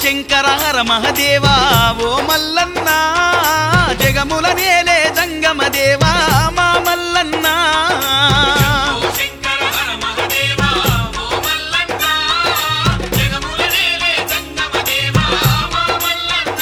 శంకర హర మహదేవా ఓ మల్లన్న జగముల నేలే జంగమ దేవా మా మల్లన్న ఓ శంకర హర మహదేవా ఓ మల్లన్న జగముల నేలే జంగమ దేవా మా మల్లన్న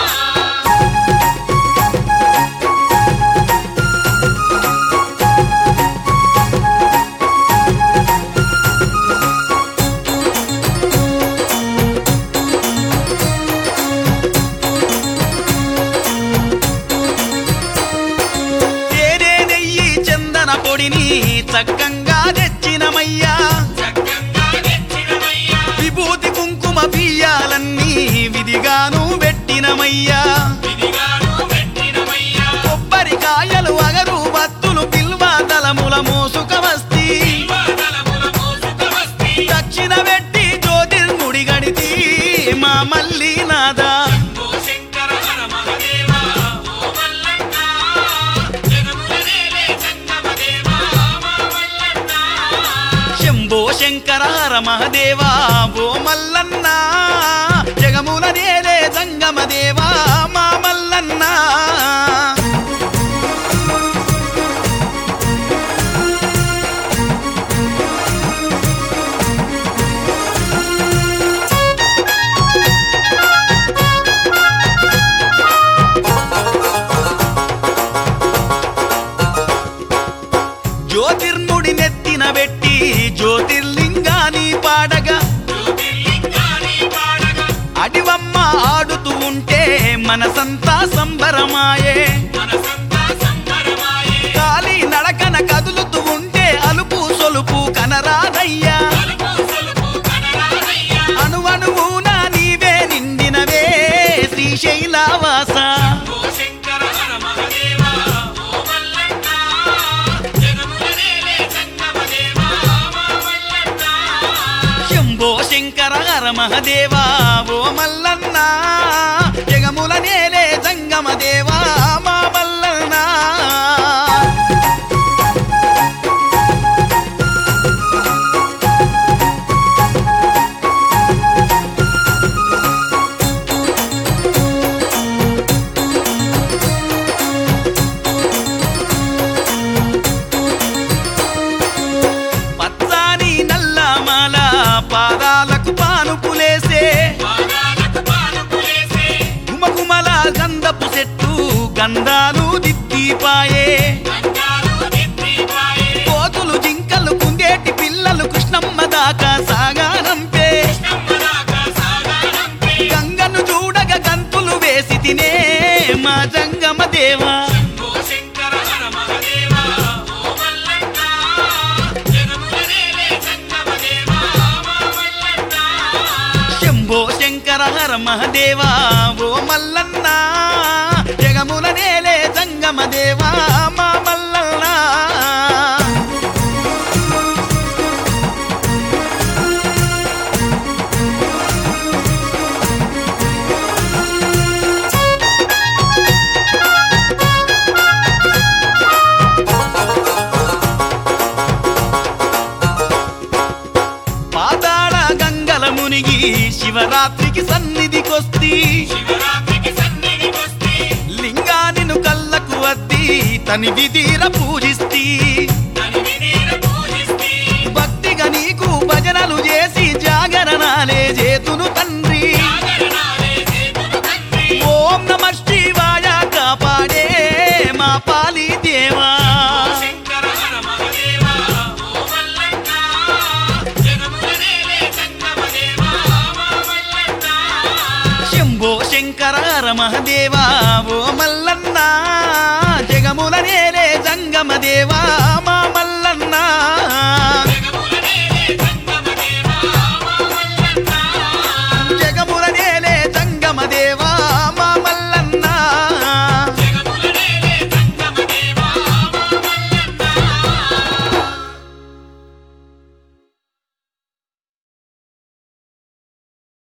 తేనె నెయ్యి చందన పొడిని చక్కంగా తెచ్చినమయ్యా చక్కంగా తెచ్చినమయ్యా విభూతి కుంకుమ బియ్యాలన్నీ విధిగాను పెట్టినమయ్యా విధిగాను పెట్టినమయ్యా కొబ్బరికాయలు అగరు బత్తులు పిల్వ దళముల మోసుక వస్తి శివదలముల మోసుక వస్తి దక్షిణ పెట్టి జ్యోతిర్ముడి గడితి మా మల్లినాథ ఓ శంకర హర మహదేవా ఓ మల్లన్న జగముల నేలే జంగమ దేవా మా మల్లన్న శంభో శంకర హర మహదేవా ఓ మల్లన్న జగముల నేలే జంగమ దేవా మా మల్లన్న జ్యోతిర్ముడి నెత్తిన పెట్టి జ్యోతిర్లింగాని పాడగా జ్యోతిర్లింగాని పాడగా అడివమ్మ ఆడుతూ ఉంటే మనసంతా సంబరమాయే మనసంతా సంబరమాయే కాలి నడకన కదులుతూ ఉంటే అలుపు సొలుపు కనరాదయ్యా అలుపు సొలుపు కనరాదయ్యా అణువణువున నీవే నిండినవే శ్రీశైలవాస ఓ శంకర హర మహదేవా ఓ మల్లన్న జగముల నేలే జంగమ దేవా మా మల్లన్న శంభో శంకర హర మహదేవా ఓ మల్లన్న జగముల నేలే జంగమ దేవా మా మల్లన్న పచ్చాని నల్లమాల పాదాలకు పానుపులేసే పాదాలకు పానుపులేసే గుమగుమల గంధపు చెట్టు గంధాలు దిద్దిపాయే గంగాలు నెత్తిపాయే కోతులు జింకలు కుందేటి పిల్లలు కృష్ణమ్మ దాకా సాగానంపే కృష్ణమ్మదాకా సాగానంపే గంగను చూడగ గంతులు వేసి తినే మా జంగమ దేవా ఓ శంకర హర మహదేవా ఓ మల్లన్న జగముల నేలే జంగమ దేవా మా మల్లన్న శంభో శంకర హర మహదేవా ఓ మల్లన్న జగముల నేలే జంగమ దేవా మా మల్లన్న పాతాళ గంగల మునిగి శివరాత్రికి సన్నిధికొస్తి శివరాత్రికి సన్నిధికొస్తే లింగానిను కళ్ళకు అద్ది తనివి తీర పూజిస్తి తనివి తీర పూజిస్తే భక్తిగా నీకు భజనలు చేసి జాగరణాలే చేతును తండ్రి జాగరణాలే చేతులు తండ్రి ఓం నమ శివాయ కాపాడే మా పాలి దేవా ఓ శంకర హర మహదేవా ఓ మల్లన్న జగముల నేలే జంగమ దేవా మా మల్లన్న శంభో శంకర హర మహదేవా ఓ మల్లన్న జగముల నేలే జంగమ దేవా